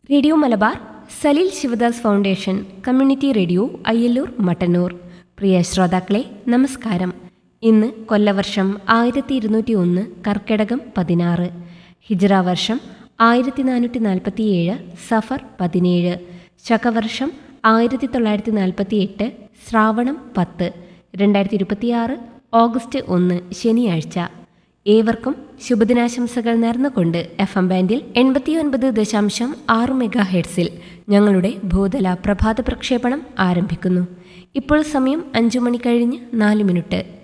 radio Malabar Saleel Sivadas foundation community radio Ayyalloor Mattannur പ്രിയ ശ്രോതാക്കളെ നമസ്കാരം ഇന്ന് കൊല്ലവർഷം ആയിരത്തി ഇരുന്നൂറ്റി ഒന്ന് കർക്കിടകം പതിനാറ് ഹിജ്റ വർഷം ആയിരത്തി നാനൂറ്റി നാൽപ്പത്തിയേഴ് സഫർ പതിനേഴ് ശകവർഷം ആയിരത്തി തൊള്ളായിരത്തി നാൽപ്പത്തി എട്ട് ശ്രാവണം പത്ത് രണ്ടായിരത്തി ഇരുപത്തിയാറ് ഓഗസ്റ്റ് ഒന്ന് ശനിയാഴ്ച ഏവർക്കും ശുഭദിനാശംസകൾ നേർന്നുകൊണ്ട് എഫ് എം ബാൻഡിൽ എൺപത്തിയൊൻപത് ദശാംശം ആറ് മെഗാ ഹെഡ്സിൽ ഞങ്ങളുടെ ഭൂതല പ്രഭാത പ്രക്ഷേപണം ആരംഭിക്കുന്നു ഇപ്പോൾ സമയം അഞ്ചു മണി കഴിഞ്ഞ് നാല് മിനിറ്റ്